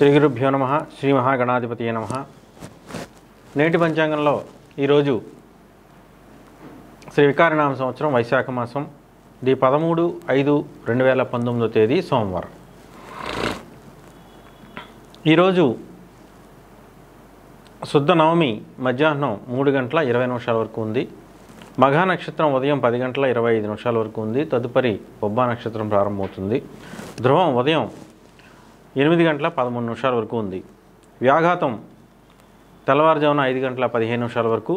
శ్రీ గురుభ్యో నమ శ్రీ మహాగణాధిపతి నమ నేటి పంచాంగంలో ఈరోజు శ్రీ వికారనామ సంవత్సరం వైశాఖ మాసం ది పదమూడు ఐదు రెండు వేల పంతొమ్మిదో తేదీ సోమవారం ఈరోజు శుద్ధ నవమి మధ్యాహ్నం మూడు గంటల ఇరవై నిమిషాల వరకు ఉంది మఘా నక్షత్రం ఉదయం పది గంటల ఇరవై ఐదు నిమిషాల వరకు ఉంది తదుపరి బొబ్బా నక్షత్రం ప్రారంభమవుతుంది ధ్రువం ఉదయం ఎనిమిది గంటల పదమూడు నిమిషాల వరకు ఉంది వ్యాఘాతం తెల్లవారుజామున ఐదు గంటల పదిహేను నిమిషాల వరకు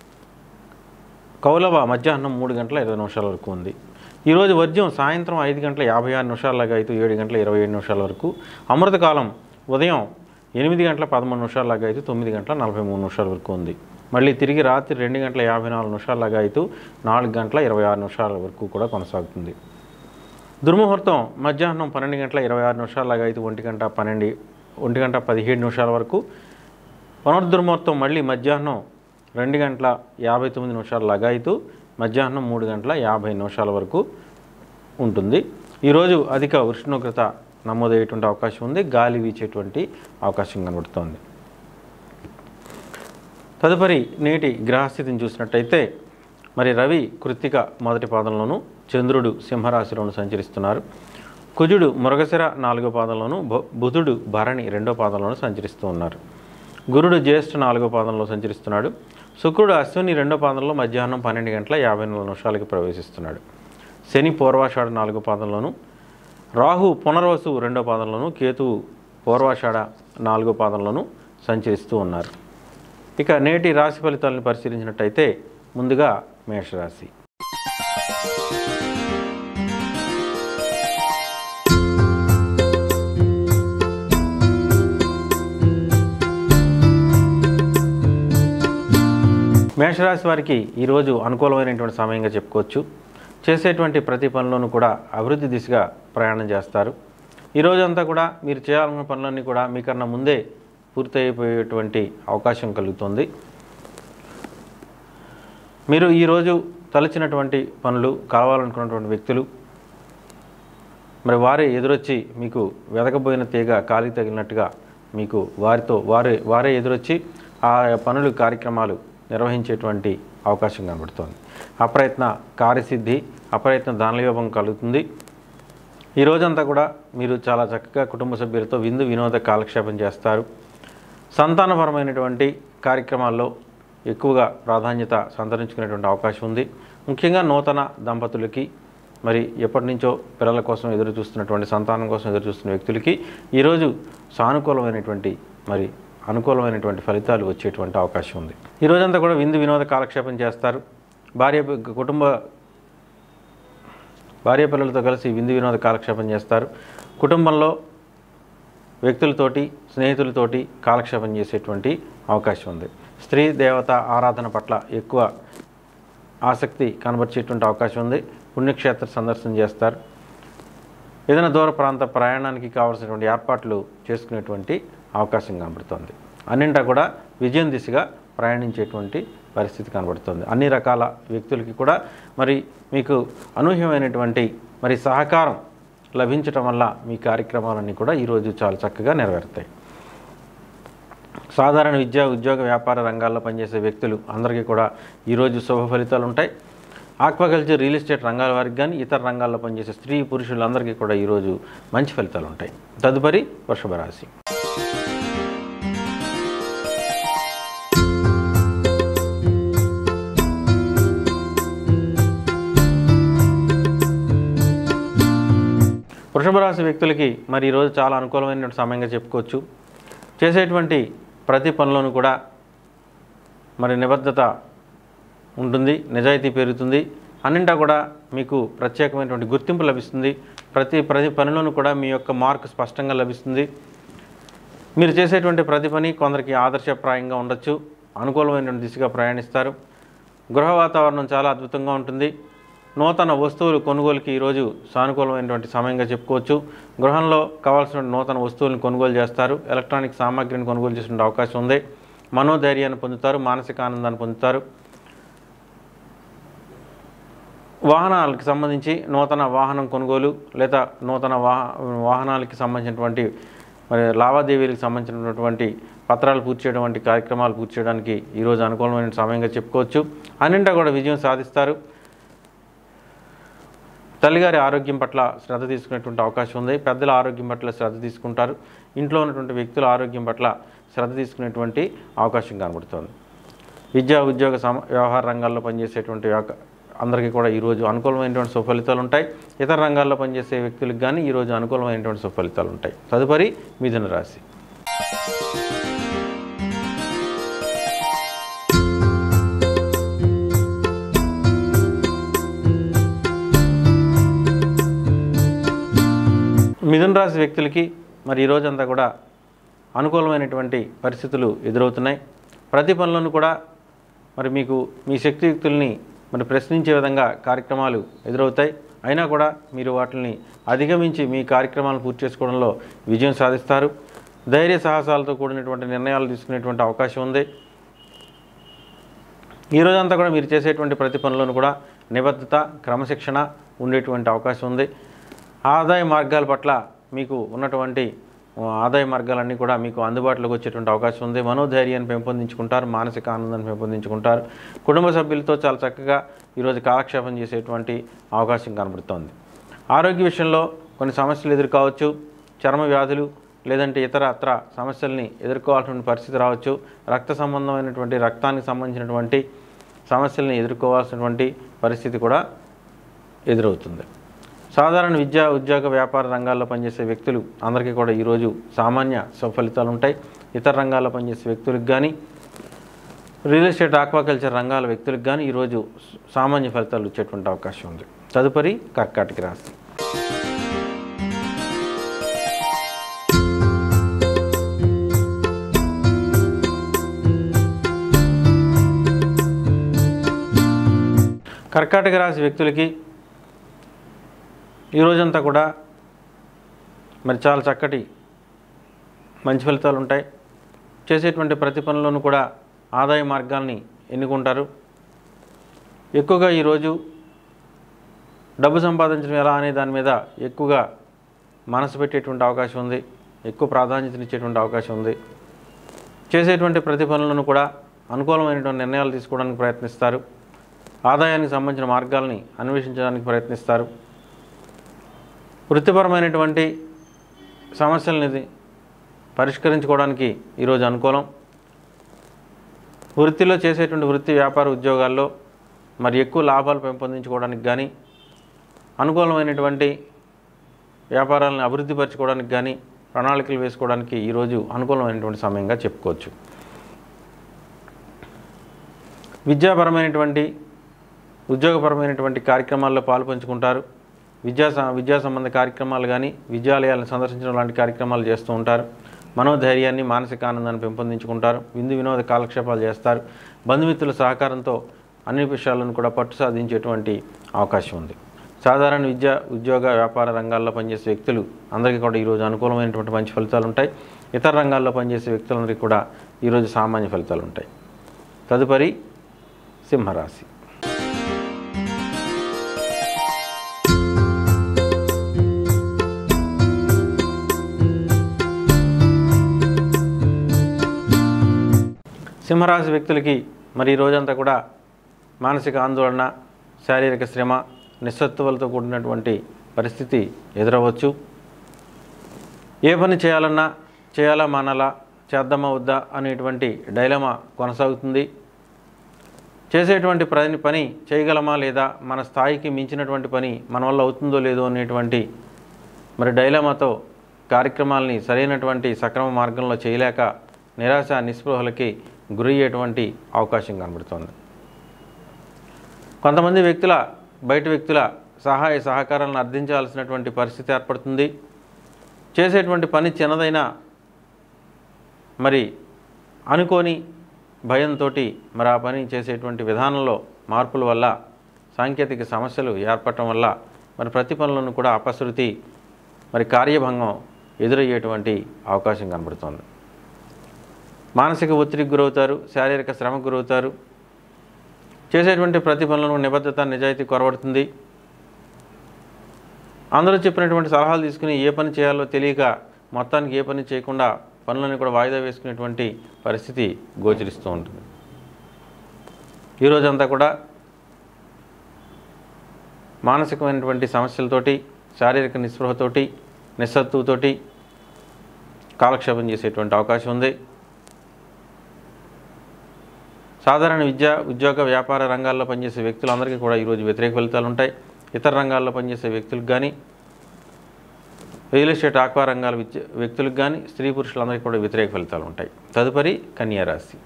కౌలవ మధ్యాహ్నం మూడు గంటల ఇరవై నిమిషాల వరకు ఉంది ఈరోజు వర్జ్యం సాయంత్రం ఐదు గంటల యాభై ఆరు నిమిషాలగా అయితే ఏడు గంటల ఇరవై ఏడు నిమిషాల వరకు అమృతకాలం ఉదయం ఎనిమిది గంటల పదమూడు నిమిషాలగా అయితే తొమ్మిది గంటల నలభై మూడు నిమిషాల వరకు ఉంది మళ్ళీ తిరిగి రాత్రి రెండు గంటల యాభై నాలుగు నిమిషాలగా అయితే నాలుగు గంటల ఇరవై ఆరు నిమిషాల వరకు కూడా కొనసాగుతుంది దుర్ముహూర్తం మధ్యాహ్నం పన్నెండు గంటల ఇరవై ఆరు నిమిషాలగా అయితే ఒంటి గంట పన్నెండు ఒంటి గంట పదిహేడు నిమిషాల వరకు పునర్దుర్ముహూర్తం మళ్ళీ మధ్యాహ్నం రెండు గంటల యాభై తొమ్మిది నిమిషాల లగాయితూ మధ్యాహ్నం మూడు గంటల యాభై నిమిషాల వరకు ఉంటుంది ఈరోజు అధిక ఉష్ణోగ్రత నమోదయ్యేటువంటి అవకాశం ఉంది గాలి వీచేటువంటి అవకాశం కనబడుతోంది తదుపరి నేటి గ్రహస్థితిని చూసినట్టయితే మరి రవి కృత్తిక మొదటి పాదంలోను చంద్రుడు సింహరాశిలోను సంచరిస్తున్నారు కుజుడు మృగశిర నాలుగో పాదంలోను బు- బుధుడు భరణి రెండో పాదంలోను సంచరిస్తూ ఉన్నారు గురుడు జ్యేష్ఠ నాలుగో పాదంలో సంచరిస్తున్నాడు శుక్రుడు అశ్విని రెండో పాదంలో మధ్యాహ్నం పన్నెండు గంటల యాభై నాలుగు నిమిషాలకి ప్రవేశిస్తున్నాడు శని పూర్వాషాఢ నాలుగో పాదంలోను రాహు పునర్వసు రెండో పాదంలోను కేతువు పూర్వాషాఢ నాలుగో పాదంలోను సంచరిస్తూ ఉన్నారు ఇక నేటి రాశి ఫలితాలను పరిశీలించినట్టయితే ముందుగా మేషరాశి మేషరాశి వారికి ఈరోజు అనుకూలమైనటువంటి సమయంగా చెప్పుకోవచ్చు చేసేటువంటి ప్రతి పనిలోనూ కూడా అభివృద్ధి దిశగా ప్రయాణం చేస్తారు ఈ రోజంతా కూడా మీరు చేయాలనుకున్న పనులన్నీ కూడా మీకన్నా ముందే పూర్తయిపోయేటువంటి అవకాశం కలుగుతుంది మీరు ఈరోజు తలచినటువంటి పనులు కావాలనుకున్నటువంటి వ్యక్తులు మరి వారే ఎదురొచ్చి మీకు వెదకబోయిన తీగ కాలికి తగిలినట్టుగా మీకు వారితో వారే వారే ఎదురొచ్చి ఆ పనులు కార్యక్రమాలు నిర్వహించేటువంటి అవకాశం కనబడుతోంది అప్రయత్న కార్యసిద్ధి అప్రయత్న ధనయోగం కలుగుతుంది ఈ రోజంతా కూడా మీరు చాలా చక్కగా కుటుంబ సభ్యులతో విందు వినోద కాలక్షేపం చేస్తారు సంతానపరమైనటువంటి కార్యక్రమాల్లో ఎక్కువగా ప్రాధాన్యత సంతరించుకునేటువంటి అవకాశం ఉంది ముఖ్యంగా నూతన దంపతులకి మరి ఎప్పటి నుంచో పిల్లల కోసం ఎదురు చూస్తున్నటువంటి సంతానం కోసం ఎదురు చూస్తున్న వ్యక్తులకి ఈరోజు సానుకూలమైనటువంటి మరి అనుకూలమైనటువంటి ఫలితాలు వచ్చేటువంటి అవకాశం ఉంది ఈ రోజంతా కూడా విందు వినోద కాలక్షేపం చేస్తారు భార్య కుటుంబ భార్య పిల్లలతో కలిసి విందు వినోద కాలక్షేపం చేస్తారు కుటుంబంలో వ్యక్తులతోటి స్నేహితులతోటి కాలక్షేపం చేసేటువంటి అవకాశం ఉంది స్త్రీ దేవత ఆరాధన పట్ల ఎక్కువ ఆసక్తి కనబరిచేటువంటి అవకాశం ఉంది పుణ్యక్షేత్ర సందర్శన చేస్తారు ఏదైనా దూర ప్రాంత ప్రయాణానికి కావాల్సినటువంటి ఏర్పాట్లు చేసుకునేటువంటి అవకాశం కనబడుతుంది అన్నింటా కూడా విజయం దిశగా ప్రయాణించేటువంటి పరిస్థితి కనబడుతుంది అన్ని రకాల వ్యక్తులకి కూడా మరి మీకు అనూహ్యమైనటువంటి మరి సహకారం లభించటం వల్ల మీ కార్యక్రమాలన్నీ కూడా ఈరోజు చాలా చక్కగా నెరవేరుతాయి సాధారణ విద్యా ఉద్యోగ వ్యాపార రంగాల్లో పనిచేసే వ్యక్తులు అందరికీ కూడా ఈరోజు శుభ ఫలితాలు ఉంటాయి ఆక్వాకల్చర్ రియల్ ఎస్టేట్ రంగాల వారికి కానీ ఇతర రంగాల్లో పనిచేసే స్త్రీ పురుషులందరికీ కూడా ఈరోజు మంచి ఫలితాలు ఉంటాయి తదుపరి వృషభ రాశి వృషభ రాశి వ్యక్తులకి మరి ఈరోజు చాలా అనుకూలమైన సమయంగా చెప్పుకోవచ్చు చేసేటువంటి ప్రతి పనిలోనూ కూడా మరి నిబద్ధత ఉంటుంది నిజాయితీ పెరుగుతుంది అన్నింటా కూడా మీకు ప్రత్యేకమైనటువంటి గుర్తింపు లభిస్తుంది ప్రతి ప్రతి పనిలోనూ కూడా మీ యొక్క మార్క్ స్పష్టంగా లభిస్తుంది మీరు చేసేటువంటి ప్రతి పని కొందరికి ఆదర్శప్రాయంగా ఉండొచ్చు అనుకూలమైనటువంటి దిశగా ప్రయాణిస్తారు గృహ వాతావరణం చాలా అద్భుతంగా ఉంటుంది నూతన వస్తువులు కొనుగోలుకి ఈరోజు సానుకూలమైనటువంటి సమయంగా చెప్పుకోవచ్చు గృహంలో కావాల్సిన నూతన వస్తువులను కొనుగోలు చేస్తారు ఎలక్ట్రానిక్ సామాగ్రిని కొనుగోలు చేసే అవకాశం ఉంది మనోధైర్యాన్ని పొందుతారు మానసిక ఆనందాన్ని పొందుతారు వాహనాలకు సంబంధించి నూతన వాహనం కొనుగోలు లేదా నూతన వాహ వాహనాలకి సంబంధించినటువంటి మరి లావాదేవీలకు సంబంధించినటువంటి పత్రాలు పూర్తి చేయడం వంటి కార్యక్రమాలు పూర్తి చేయడానికి ఈరోజు అనుకూలమైన సమయంగా చెప్పుకోవచ్చు అన్నింటా కూడా విజయం సాధిస్తారు తల్లిగారి ఆరోగ్యం పట్ల శ్రద్ధ తీసుకునేటువంటి అవకాశం ఉంది పెద్దల ఆరోగ్యం పట్ల శ్రద్ధ తీసుకుంటారు ఇంట్లో ఉన్నటువంటి వ్యక్తుల ఆరోగ్యం పట్ల శ్రద్ధ తీసుకునేటువంటి అవకాశం కనబడుతుంది విద్యా ఉద్యోగ సమ వ్యవహార రంగాల్లో పనిచేసేటువంటి వ్యాక- అందరికీ కూడా ఈరోజు అనుకూలమైనటువంటి సుఫలితాలు ఉంటాయి ఇతర రంగాల్లో పనిచేసే వ్యక్తులకు కానీ ఈరోజు అనుకూలమైనటువంటి సుఫలితాలు ఉంటాయి తదుపరి మిథున రాశి మిథున రాశి వ్యక్తులకి మరి ఈ రోజంతా కూడా అనుకూలమైనటువంటి పరిస్థితులు ఎదురవుతున్నాయి ప్రతి పనులను కూడా మరి మీకు మీ శక్తియుక్తుల్ని మరి ప్రశ్నించే విధంగా కార్యక్రమాలు ఎదురవుతాయి అయినా కూడా మీరు వాటిని అధిగమించి మీ కార్యక్రమాలను పూర్తి చేసుకోవడంలో విజయం సాధిస్తారు ధైర్య సాహసాలతో కూడినటువంటి నిర్ణయాలు తీసుకునేటువంటి అవకాశం ఉంది ఈ రోజంతా కూడా మీరు చేసేటువంటి ప్రతి పనులను కూడా నిబద్ధత క్రమశిక్షణ ఉండేటువంటి అవకాశం ఉంది ఆదాయ మార్గాల పట్ల మీకు ఉన్నటువంటి ఆ, ఆదాయ మార్గాలన్నీ కూడా మీకు అందుబాటులోకి వచ్చేటువంటి అవకాశం ఉంది మనోధైర్యాన్ని పెంపొందించుకుంటారు మానసిక ఆనందాన్ని పెంపొందించుకుంటారు కుటుంబ సభ్యులతో చాలా చక్కగా ఈరోజు కాలక్షేపం చేసేటువంటి అవకాశం కనబడుతోంది ఆరోగ్య విషయంలో కొన్ని సమస్యలు ఎదుర్కోవచ్చు చర్మ వ్యాధులు లేదంటే ఇతర అత్ర సమస్యల్ని ఎదుర్కోవాల్సిన పరిస్థితి రావచ్చు రక్త సంబంధమైనటువంటి రక్తానికి సంబంధించినటువంటి సమస్యల్ని ఎదుర్కోవాల్సినటువంటి పరిస్థితి కూడా ఎదురవుతుంది సాధారణ విద్యా ఉద్యోగ వ్యాపార రంగాల్లో పనిచేసే వ్యక్తులు అందరికీ కూడా ఈరోజు సామాన్య సుఫలితాలు ఉంటాయి ఇతర రంగాల్లో పనిచేసే వ్యక్తులకు కానీ రియల్ ఎస్టేట్ ఆక్వాకల్చర్ రంగాల వ్యక్తులకు కానీ ఈరోజు సామాన్య ఫలితాలు వచ్చేటువంటి అవకాశం ఉంది తదుపరి కర్కాటక రాశి కర్కాటక రాశి వ్యక్తులకి ఈ రోజంతా కూడా మరి చాలా చక్కటి మంచి ఫలితాలు ఉంటాయి చేసేటువంటి ప్రతి పనులను కూడా ఆదాయ మార్గాల్ని ఎన్నుకుంటారు ఎక్కువగా ఈరోజు డబ్బు సంపాదించడం ఎలా అనే దాని మీద ఎక్కువగా మనసు పెట్టేటువంటి అవకాశం ఉంది ఎక్కువ ప్రాధాన్యతనిచ్చేటువంటి అవకాశం ఉంది చేసేటువంటి ప్రతి పనులను కూడా అనుకూలమైనటువంటి నిర్ణయాలు తీసుకోవడానికి ప్రయత్నిస్తారు ఆదాయానికి సంబంధించిన మార్గాల్ని అన్వేషించడానికి ప్రయత్నిస్తారు వృత్తిపరమైనటువంటి సమస్యలని పరిష్కరించుకోవడానికి ఈరోజు అనుకూలం వృత్తిలో చేసేటువంటి వృత్తి వ్యాపార ఉద్యోగాల్లో మరి ఎక్కువ లాభాలు పెంపొందించుకోవడానికి కానీ అనుకూలమైనటువంటి వ్యాపారాలను అభివృద్ధిపరచుకోవడానికి కానీ ప్రణాళికలు వేసుకోవడానికి ఈరోజు అనుకూలమైనటువంటి సమయంగా చెప్పుకోవచ్చు విద్యాపరమైనటువంటి ఉద్యోగపరమైనటువంటి కార్యక్రమాల్లో పాల్పంచుకుంటారు విద్యా స- విద్యా సంబంధ కార్యక్రమాలు కానీ విద్యాలయాలను సందర్శించడం లాంటి కార్యక్రమాలు చేస్తూ ఉంటారు మనోధైర్యాన్ని మానసిక ఆనందాన్ని పెంపొందించుకుంటారు విందు వినోద కాలక్షేపాలు చేస్తారు బంధుమిత్రుల సహకారంతో అన్ని విషయాలను కూడా పట్టు సాధించేటువంటి అవకాశం ఉంది సాధారణ విద్య ఉద్యోగ వ్యాపార రంగాల్లో పనిచేసే వ్యక్తులు అందరికీ కూడా ఈరోజు అనుకూలమైనటువంటి మంచి ఫలితాలు ఉంటాయి ఇతర రంగాల్లో పనిచేసే వ్యక్తులందరికీ కూడా ఈరోజు సామాన్య ఫలితాలు ఉంటాయి తదుపరి సింహరాశి సింహరాశి వ్యక్తులకి మరి ఈ రోజంతా కూడా మానసిక ఆందోళన శారీరక శ్రమ నిస్సత్తువలతో కూడినటువంటి పరిస్థితి ఎదురవచ్చు ఏ పని చేయాలన్నా చేయాలా మానాలా చేద్దామా వద్దా అనేటువంటి డైలమా కొనసాగుతుంది చేసేటువంటి పని పని చేయగలమా లేదా మన స్థాయికి మించినటువంటి పని మన వల్ల అవుతుందో లేదో అనేటువంటి మరి డైలమాతో కార్యక్రమాలని సరైనటువంటి సక్రమ మార్గంలో చేయలేక నిరాశ నిస్పృహలకి గురయ్యేటువంటి అవకాశం కనబడుతోంది కొంతమంది వ్యక్తుల బయట వ్యక్తుల సహాయ సహకారాలను అర్థించాల్సినటువంటి పరిస్థితి ఏర్పడుతుంది చేసేటువంటి పని చిన్నదైనా మరి అనుకోని భయంతో మరి ఆ పని చేసేటువంటి విధానంలో మార్పుల వల్ల సాంకేతిక సమస్యలు ఏర్పడటం వల్ల మరి ప్రతి పనులను కూడా అపశృతి మరి కార్యభంగం ఎదురయ్యేటువంటి అవకాశం కనబడుతోంది మానసిక ఒత్తిడికి గురవుతారు శారీరక శ్రమకు గురవుతారు చేసేటువంటి ప్రతి పనులను నిబద్ధత నిజాయితీ కొరబడుతుంది అందరూ చెప్పినటువంటి సలహాలు తీసుకుని ఏ పని చేయాలో తెలియక మొత్తానికి ఏ పని చేయకుండా పనులను కూడా వాయిదా వేసుకునేటువంటి పరిస్థితి గోచరిస్తూ ఉంటుంది ఈరోజంతా కూడా మానసికమైనటువంటి సమస్యలతోటి శారీరక నిస్పృహతోటి నిస్సత్తుతోటి కాలక్షేపం చేసేటువంటి అవకాశం ఉంది సాధారణ విద్య ఉద్యోగ వ్యాపార రంగాల్లో పనిచేసే వ్యక్తులందరికీ కూడా ఈరోజు వ్యతిరేక ఫలితాలు ఉంటాయి ఇతర రంగాల్లో పనిచేసే వ్యక్తులకు కానీ రియల్ ఎస్టేట్ ఆక్వా రంగాల విద్య వ్యక్తులకు కానీ స్త్రీ పురుషులందరికీ కూడా వ్యతిరేక ఫలితాలు ఉంటాయి తదుపరి కన్యా రాశి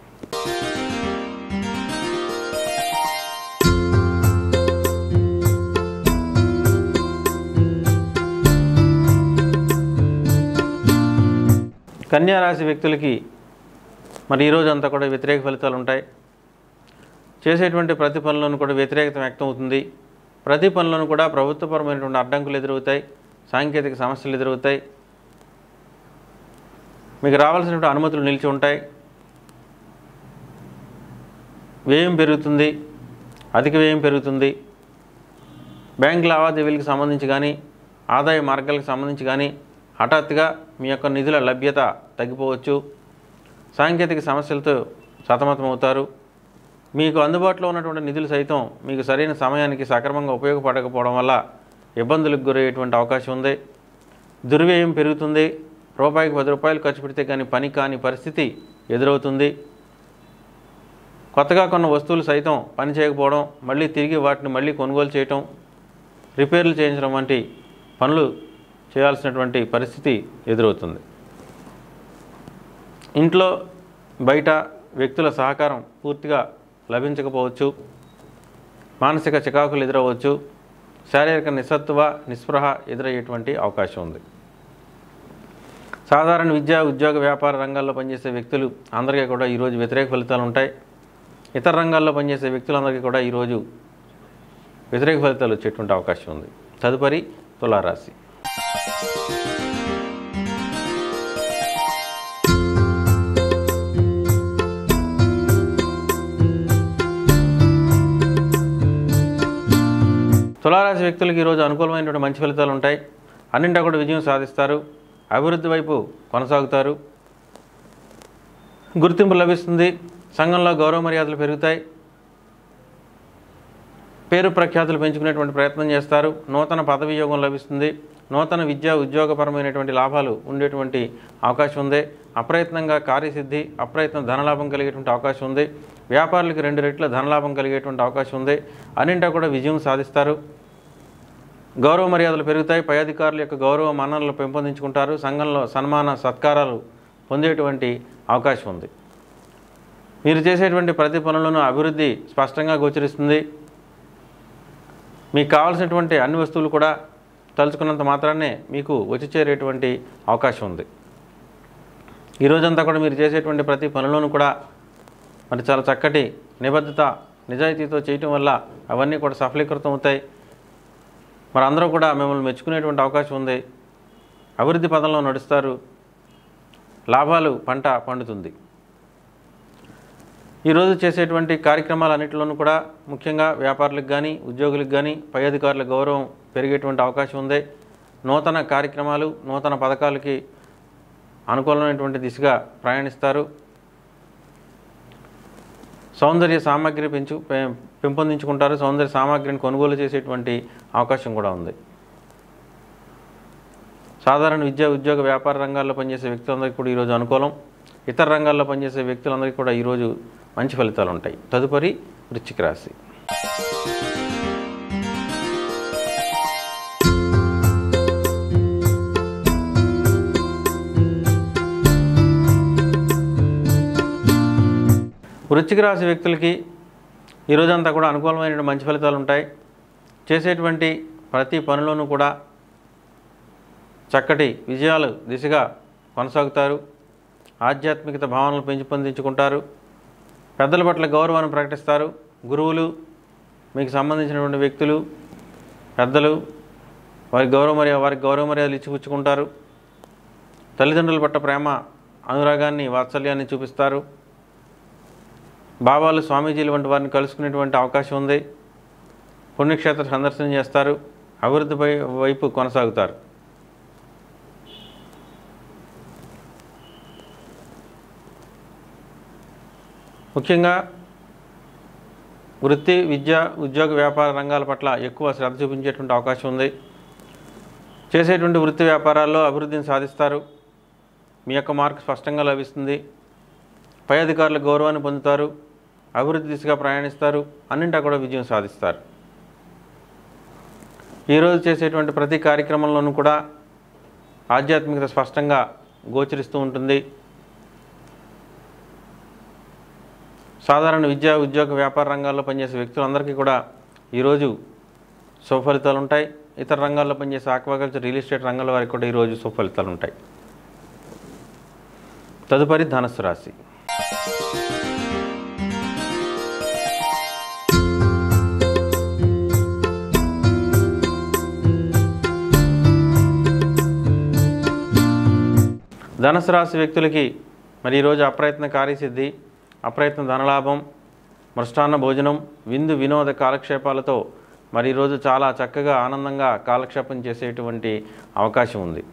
కన్యా రాశి వ్యక్తులకి మరి ఈరోజు అంతా కూడా వ్యతిరేక ఫలితాలు ఉంటాయి చేసేటువంటి ప్రతి పనులను కూడా వ్యతిరేకత వ్యక్తం అవుతుంది ప్రతి పనులను కూడా ప్రభుత్వపరమైనటువంటి అడ్డంకులు ఎదురవుతాయి సాంకేతిక సమస్యలు ఎదురవుతాయి మీకు రావాల్సినటువంటి అనుమతులు నిలిచి ఉంటాయి వ్యయం పెరుగుతుంది అధిక వ్యయం పెరుగుతుంది బ్యాంక్ లావాదేవీలకు సంబంధించి కానీ ఆదాయ మార్గాలకు సంబంధించి కానీ హఠాత్తుగా మీ యొక్క నిధుల లభ్యత తగ్గిపోవచ్చు సాంకేతిక సమస్యలతో సతమతమవుతారు మీకు అందుబాటులో ఉన్నటువంటి నిధులు సైతం మీకు సరైన సమయానికి సక్రమంగా ఉపయోగపడకపోవడం వల్ల ఇబ్బందులకు గురయ్యేటువంటి అవకాశం ఉంది దుర్వ్యయం పెరుగుతుంది రూపాయికి పది రూపాయలు ఖర్చు పెడితే కానీ పని కాని పరిస్థితి ఎదురవుతుంది కొత్తగా కొన్న వస్తువులు సైతం పని చేయకపోవడం మళ్ళీ తిరిగి వాటిని మళ్ళీ కొనుగోలు చేయటం రిపేర్లు చేయించడం వంటి పనులు చేయాల్సినటువంటి పరిస్థితి ఎదురవుతుంది ఇంట్లో బయట వ్యక్తుల సహకారం పూర్తిగా లభించకపోవచ్చు మానసిక చికాకులు ఎదురవచ్చు శారీరక నిస్సత్వ నిస్పృహ ఎదురయ్యేటువంటి అవకాశం ఉంది సాధారణ విద్య ఉద్యోగ వ్యాపార రంగాల్లో పనిచేసే వ్యక్తులు అందరికీ కూడా ఈరోజు వ్యతిరేక ఫలితాలు ఉంటాయి ఇతర రంగాల్లో పనిచేసే వ్యక్తులందరికీ కూడా ఈరోజు వ్యతిరేక ఫలితాలు వచ్చేటువంటి అవకాశం ఉంది తదుపరి తులారాశి తులారాశి వ్యక్తులకు ఈరోజు అనుకూలమైనటువంటి మంచి ఫలితాలు ఉంటాయి అన్నింటా కూడా విజయం సాధిస్తారు అభివృద్ధి వైపు కొనసాగుతారు గుర్తింపు లభిస్తుంది సంఘంలో గౌరవ మర్యాదలు పెరుగుతాయి పేరు ప్రఖ్యాతులు పెంచుకునేటువంటి ప్రయత్నం చేస్తారు నూతన పదవి యోగం లభిస్తుంది నూతన విద్యా ఉద్యోగపరమైనటువంటి లాభాలు ఉండేటువంటి అవకాశం ఉంది అప్రయత్నంగా కార్యసిద్ధి అప్రయత్న ధనలాభం కలిగేటువంటి అవకాశం ఉంది వ్యాపారులకు రెండు రెట్ల ధనలాభం కలిగేటువంటి అవకాశం ఉంది అన్నింటా కూడా విజయం సాధిస్తారు గౌరవ మర్యాదలు పెరుగుతాయి పై అధికారుల యొక్క గౌరవ మన్ననలు పెంపొందించుకుంటారు సంఘంలో సన్మాన సత్కారాలు పొందేటువంటి అవకాశం ఉంది మీరు చేసేటువంటి ప్రతి పనులను అభివృద్ధి స్పష్టంగా గోచరిస్తుంది మీకు కావాల్సినటువంటి అన్ని వస్తువులు కూడా తలుచుకున్నంత మాత్రాన్నే మీకు వచ్చి చేరేటువంటి అవకాశం ఉంది ఈ రోజంతా కూడా మీరు చేసేటువంటి ప్రతి పనులను కూడా మరి చాలా చక్కటి నిబద్ధత నిజాయితీతో చేయటం వల్ల అవన్నీ కూడా సఫలీకృతం అవుతాయి మరి అందరూ కూడా మిమ్మల్ని మెచ్చుకునేటువంటి అవకాశం ఉంది అభివృద్ధి పదంలో నడుస్తారు లాభాలు పంట పండుతుంది ఈరోజు చేసేటువంటి కార్యక్రమాలన్నింటిలోనూ కూడా ముఖ్యంగా వ్యాపారులకు కానీ ఉద్యోగులకు కానీ పై అధికారుల గౌరవం పెరిగేటువంటి అవకాశం ఉంది నూతన కార్యక్రమాలు నూతన పథకాలకి అనుకూలమైనటువంటి దిశగా ప్రయాణిస్తారు సౌందర్య సామాగ్రి పెంచు పె- పెంపొందించుకుంటారు సౌందర్య సామాగ్రిని కొనుగోలు చేసేటువంటి అవకాశం కూడా ఉంది సాధారణ విద్యా ఉద్యోగ వ్యాపార రంగాల్లో పనిచేసే వ్యక్తులందరికీ కూడా ఈరోజు అనుకూలం ఇతర రంగాల్లో పనిచేసే వ్యక్తులందరికీ కూడా ఈరోజు మంచి ఫలితాలు ఉంటాయి తదుపరి వృశ్చిక రాశి వృశ్చిక రాశి వ్యక్తులకి ఈ రోజంతా కూడా అనుకూలమైన మంచి ఫలితాలు ఉంటాయి చేసేటువంటి ప్రతి పనిలోనూ కూడా చక్కటి విజయాలు దిశగా కొనసాగుతారు ఆధ్యాత్మికత భావనలు పెంచుపొందించుకుంటారు పెద్దల పట్ల గౌరవాన్ని ప్రకటిస్తారు గురువులు మీకు సంబంధించినటువంటి వ్యక్తులు పెద్దలు వారి గౌరవ మర్యాద వారికి గౌరవ మర్యాదలు ఇచ్చిపుచ్చుకుంటారు తల్లిదండ్రుల పట్ల ప్రేమ అనురాగాన్ని వాత్సల్యాన్ని చూపిస్తారు బాబాలు స్వామీజీలు వంటి వారిని కలుసుకునేటువంటి అవకాశం ఉంది పుణ్యక్షేత్ర సందర్శన చేస్తారు అభివృద్ధిపై వైపు కొనసాగుతారు ముఖ్యంగా వృత్తి విద్య ఉద్యోగ వ్యాపార రంగాల పట్ల ఎక్కువ శ్రద్ధ చూపించేటువంటి అవకాశం ఉంది చేసేటువంటి వృత్తి వ్యాపారాల్లో అభివృద్ధిని సాధిస్తారు మీ యొక్క మార్క్ స్పష్టంగా లభిస్తుంది పై అధికారుల గౌరవాన్ని పొందుతారు అభివృద్ధి దిశగా ప్రయాణిస్తారు అన్నింటా కూడా విజయం సాధిస్తారు ఈరోజు చేసేటువంటి ప్రతి కార్యక్రమంలోనూ కూడా ఆధ్యాత్మికత స్పష్టంగా గోచరిస్తూ ఉంటుంది సాధారణ విద్యా ఉద్యోగ వ్యాపార రంగాల్లో పనిచేసే వ్యక్తులందరికీ కూడా ఈరోజు సుఫలితాలు ఉంటాయి ఇతర రంగాల్లో పనిచేసే ఆక్వాకల్చర్ రియల్ ఎస్టేట్ రంగాల వారికి కూడా ఈరోజు సుఫలితాలు ఉంటాయి తదుపరి ధనస్సు రాశి ధనుసు రాశి వ్యక్తులకి మరి ఈరోజు అప్రయత్న కార్యసిద్ధి అప్రయత్న ధనలాభం మృష్టాన్న భోజనం విందు వినోద కాలక్షేపాలతో మరి ఈరోజు చాలా చక్కగా ఆనందంగా కాలక్షేపం చేసేటువంటి అవకాశం ఉంది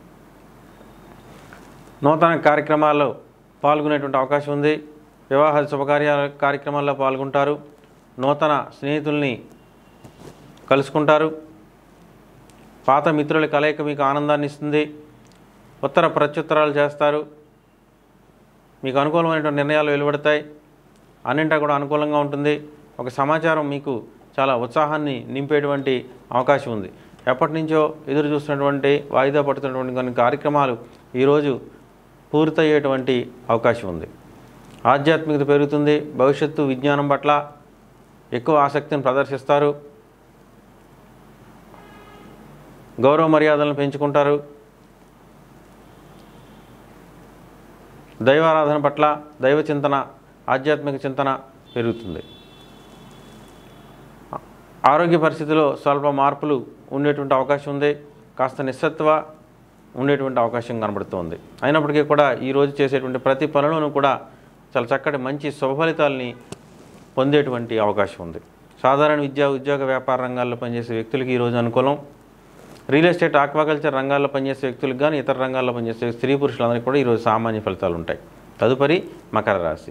నూతన కార్యక్రమాల్లో పాల్గొనేటువంటి అవకాశం ఉంది వివాహ శుభకార్య కార్యక్రమాల్లో పాల్గొంటారు నూతన స్నేహితుల్ని కలుసుకుంటారు పాత మిత్రుల కలయిక మీకు ఆనందాన్ని ఇస్తుంది ఉత్తర ప్రత్యుత్తరాలు చేస్తారు మీకు అనుకూలమైనటువంటి నిర్ణయాలు వెలువడతాయి అన్నింటా కూడా అనుకూలంగా ఉంటుంది ఒక సమాచారం మీకు చాలా ఉత్సాహాన్ని నింపేటువంటి అవకాశం ఉంది ఎప్పటి నుంచో ఎదురు చూస్తున్నటువంటి వాయిదా పడుతున్నటువంటి కొన్ని కార్యక్రమాలు ఈరోజు పూర్తయ్యేటువంటి అవకాశం ఉంది ఆధ్యాత్మికత పెరుగుతుంది భవిష్యత్తు విజ్ఞానం పట్ల ఎక్కువ ఆసక్తిని ప్రదర్శిస్తారు గౌరవ మర్యాదలను పెంచుకుంటారు దైవారాధన పట్ల దైవ చింతన ఆధ్యాత్మిక చింతన పెరుగుతుంది ఆరోగ్య పరిస్థితిలో స్వల్ప మార్పులు ఉండేటువంటి అవకాశం ఉంది కాస్త నిస్సత్వ ఉండేటువంటి అవకాశం కనబడుతోంది అయినప్పటికీ కూడా ఈరోజు చేసేటువంటి ప్రతి పనులను కూడా చాలా చక్కటి మంచి శుభఫలితాలని పొందేటువంటి అవకాశం ఉంది సాధారణ విద్యా ఉద్యోగ వ్యాపార రంగాల్లో పనిచేసే వ్యక్తులకి ఈరోజు అనుకూలం రియల్ ఎస్టేట్ ఆక్వాకల్చర్ రంగాల్లో పనిచేసే వ్యక్తులకు కానీ ఇతర రంగాల్లో పనిచేసే స్త్రీ పురుషులందరికీ కూడా ఈరోజు సామాన్య ఫలితాలు ఉంటాయి తదుపరి మకర రాశి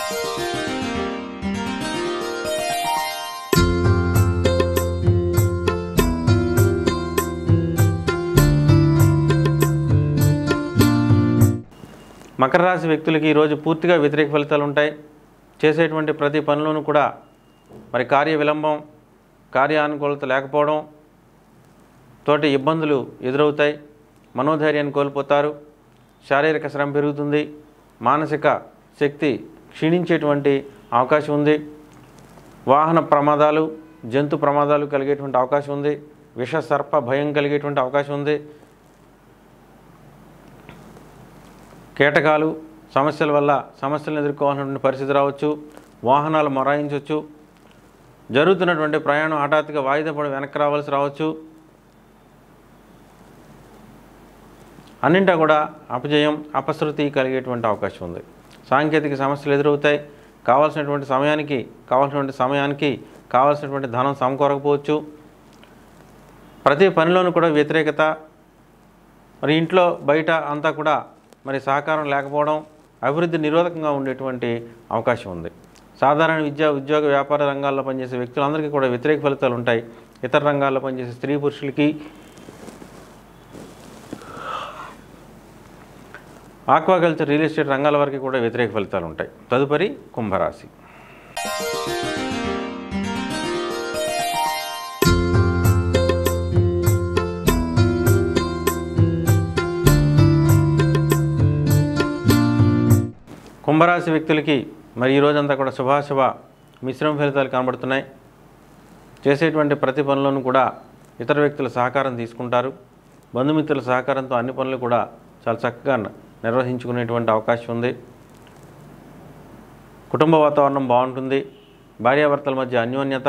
మకర రాశి వ్యక్తులకి ఈరోజు పూర్తిగా వ్యతిరేక ఫలితాలు ఉంటాయి చేసేటువంటి ప్రతి పనులను కూడా మరి కార్య విలంబం కార్యానుకూలత లేకపోవడం తోటి ఇబ్బందులు ఎదురవుతాయి మనోధైర్యాన్ని కోల్పోతారు శారీరక శ్రమ పెరుగుతుంది మానసిక శక్తి క్షీణించేటువంటి అవకాశం ఉంది వాహన ప్రమాదాలు జంతు ప్రమాదాలు కలిగేటువంటి అవకాశం ఉంది విష సర్ప భయం కలిగేటువంటి అవకాశం ఉంది కీటకాలు సమస్యల వల్ల సమస్యలను ఎదుర్కోవాల్సినటువంటి పరిస్థితి రావచ్చు వాహనాలు మొరాయించవచ్చు జరుగుతున్నటువంటి ప్రయాణం హఠాత్తుగా వాయిదా పడి వెనక్కి రావాల్సి రావచ్చు అన్నింటా కూడా అపజయం అపశృతి కలిగేటువంటి అవకాశం ఉంది సాంకేతిక సమస్యలు ఎదురవుతాయి కావాల్సినటువంటి సమయానికి కావాల్సినటువంటి సమయానికి కావాల్సినటువంటి ధనం సమకూరకపోవచ్చు ప్రతి పనిలోనూ కూడా వ్యతిరేకత మరి ఇంట్లో బయట అంతా కూడా మరి సహకారం లేకపోవడం అభివృద్ధి నిరోధకంగా ఉండేటువంటి అవకాశం ఉంది సాధారణ విద్యా ఉద్యోగ వ్యాపార రంగాల్లో పనిచేసే వ్యక్తులందరికీ కూడా వ్యతిరేక ఫలితాలు ఉంటాయి ఇతర రంగాల్లో పనిచేసే స్త్రీ పురుషులకి ఆక్వాకల్చర్ రియల్ ఎస్టేట్ రంగాల వరకు కూడా వ్యతిరేక ఫలితాలు ఉంటాయి తదుపరి కుంభరాశి కుంభరాశి వ్యక్తులకి మరి ఈ రోజంతా కూడా శుభాశుభ మిశ్రమ ఫలితాలు కనబడుతున్నాయి చేసేటువంటి ప్రతి పనులను కూడా ఇతర వ్యక్తుల సహకారం తీసుకుంటారు బంధుమిత్రుల సహకారంతో అన్ని పనులు కూడా చాలా చక్కగా నిర్వహించుకునేటువంటి అవకాశం ఉంది కుటుంబ వాతావరణం బాగుంటుంది భార్యాభర్తల మధ్య అన్యోన్యత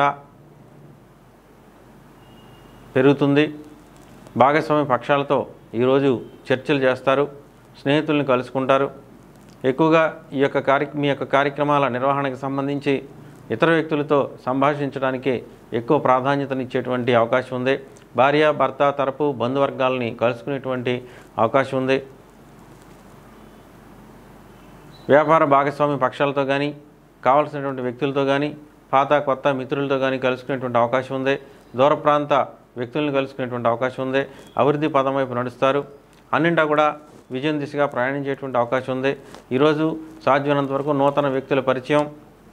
పెరుగుతుంది భాగస్వామి పక్షాలతో ఈరోజు చర్చలు చేస్తారు స్నేహితుల్ని కలుసుకుంటారు ఎక్కువగా ఈ యొక్క కార్య మీ యొక్క కార్యక్రమాల నిర్వహణకు సంబంధించి ఇతర వ్యక్తులతో సంభాషించడానికి ఎక్కువ ప్రాధాన్యతనిచ్చేటువంటి అవకాశం ఉంది భార్య భర్త తరపు బంధువర్గాలని కలుసుకునేటువంటి అవకాశం ఉంది వ్యాపార భాగస్వామి పక్షాలతో కానీ కావాల్సినటువంటి వ్యక్తులతో కానీ పాత కొత్త మిత్రులతో కానీ కలుసుకునేటువంటి అవకాశం ఉంది దూర ప్రాంత వ్యక్తులను కలుసుకునేటువంటి అవకాశం ఉంది అభివృద్ధి పదం వైపు నడుస్తారు అన్నింటా కూడా విజయం దిశగా ప్రయాణించేటువంటి అవకాశం ఉంది ఈరోజు సాధ్యమైనంత వరకు నూతన వ్యక్తుల పరిచయం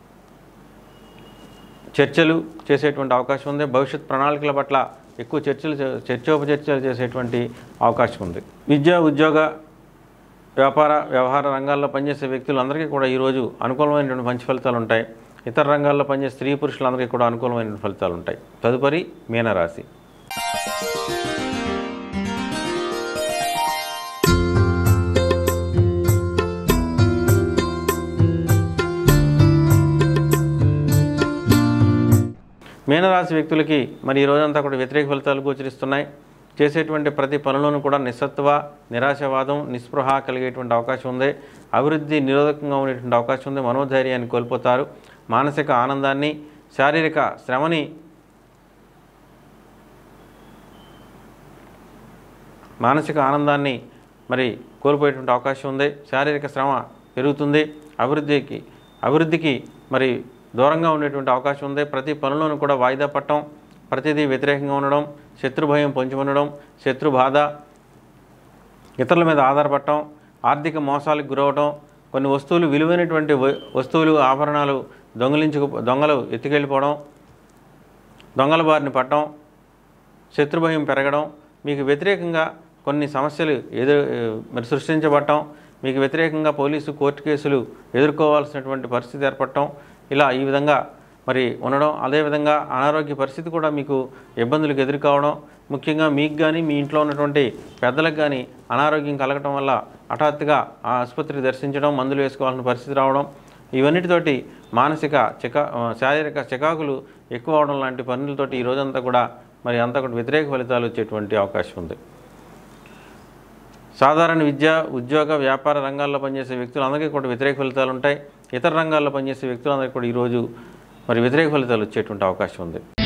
చర్చలు చేసేటువంటి అవకాశం ఉంది భవిష్యత్ ప్రణాళికల పట్ల ఎక్కువ చర్చలు చే- చర్చోపచర్చలు చేసేటువంటి అవకాశం ఉంది విద్య ఉద్యోగ వ్యాపార వ్యవహార రంగాల్లో పనిచేసే వ్యక్తులందరికీ కూడా ఈరోజు అనుకూలమైనటువంటి మంచి ఫలితాలు ఉంటాయి ఇతర రంగాల్లో పనిచేసే స్త్రీ పురుషులందరికీ కూడా అనుకూలమైన ఫలితాలు ఉంటాయి తదుపరి మీనరాశి మీనరాశి వ్యక్తులకి మరి ఈ రోజంతా కూడా వ్యతిరేక ఫలితాలు గోచరిస్తున్నాయి చేసేటువంటి ప్రతి పనులను కూడా నిస్సత్వ నిరాశవాదం నిస్పృహ కలిగేటువంటి అవకాశం ఉంది అభివృద్ధి నిరోధకంగా ఉండేటువంటి అవకాశం ఉంది మనోధైర్యాన్ని కోల్పోతారు మానసిక ఆనందాన్ని శారీరక శ్రమని మానసిక ఆనందాన్ని మరి కోల్పోయేటువంటి అవకాశం ఉంది శారీరక శ్రమ పెరుగుతుంది అభివృద్ధికి అభివృద్ధికి మరి దూరంగా ఉండేటువంటి అవకాశం ఉంది ప్రతి పనులను కూడా వాయిదా పట్టడం ప్రతిదీ వ్యతిరేకంగా ఉండడం శత్రు భయం పొంచి ఉండడం శత్రు బాధ ఇతరుల మీద ఆధారపడటం ఆర్థిక మోసాలకు గురవడం కొన్ని వస్తువులు విలువైనటువంటి వ- వస్తువులు ఆభరణాలు దొంగలించుకు దొంగలు ఎత్తుకెళ్ళిపోవడం దొంగల బారిన పడటం శత్రుభయం పెరగడం మీకు వ్యతిరేకంగా కొన్ని సమస్యలు ఎదురు మరి సృష్టించబడటం మీకు వ్యతిరేకంగా పోలీసు కోర్టు కేసులు ఎదుర్కోవాల్సినటువంటి పరిస్థితి ఏర్పడటం ఇలా ఈ విధంగా మరి ఉండడం అదేవిధంగా అనారోగ్య పరిస్థితి కూడా మీకు ఇబ్బందులకు ఎదుర్కోవడం ముఖ్యంగా మీకు కానీ మీ ఇంట్లో ఉన్నటువంటి పెద్దలకు కానీ అనారోగ్యం కలగటం వల్ల హఠాత్తుగా ఆ ఆసుపత్రి దర్శించడం మందులు వేసుకోవాల్సిన పరిస్థితి రావడం ఇవన్నిటితోటి మానసిక చికా శారీరక చికాకులు ఎక్కువ అవడం లాంటి పనులతోటి ఈ రోజంతా కూడా మరి అంతా కూడా వ్యతిరేక ఫలితాలు వచ్చేటువంటి అవకాశం ఉంది సాధారణ విద్య ఉద్యోగ వ్యాపార రంగాల్లో పనిచేసే వ్యక్తులందరికీ కూడా వ్యతిరేక ఫలితాలు ఉంటాయి ఇతర రంగాల్లో పనిచేసే వ్యక్తులందరికీ కూడా ఈరోజు మరి వ్యతిరేక ఫలితాలు వచ్చేటువంటి అవకాశం ఉంది